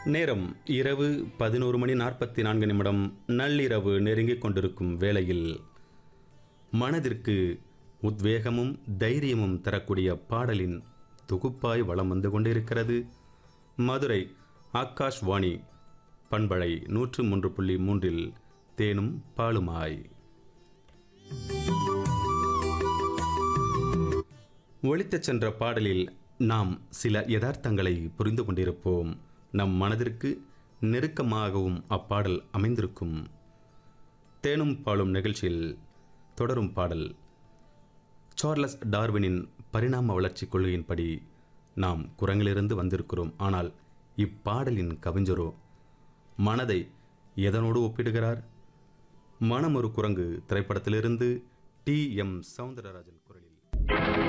நேரம் இரவு பதினோரு மணி நாற்பத்தி நான்கு நிமிடம் நள்ளிரவு நெருங்கிக் கொண்டிருக்கும் வேளையில் மனதிற்கு உத்வேகமும் தைரியமும் தரக்கூடிய பாடலின் தொகுப்பாய் வலம் வந்து கொண்டிருக்கிறது மதுரை ஆகாஷ்வாணி பண்பலை நூற்று மூன்று புள்ளி மூன்றில் தேனும் பாலுமாய் ஒழித்துச் சென்ற பாடலில் நாம் சில யதார்த்தங்களை புரிந்து கொண்டிருப்போம் நம் மனதிற்கு நெருக்கமாகவும் அப்பாடல் அமைந்திருக்கும் தேனும் பாலும் நிகழ்ச்சியில் தொடரும் பாடல் சார்லஸ் டார்வினின் பரிணாம வளர்ச்சி கொள்கையின்படி நாம் குரங்கிலிருந்து வந்திருக்கிறோம் ஆனால் இப்பாடலின் கவிஞரோ மனதை எதனோடு ஒப்பிடுகிறார் மனம் ஒரு குரங்கு திரைப்படத்திலிருந்து டி எம் சவுந்தரராஜன் குரலில்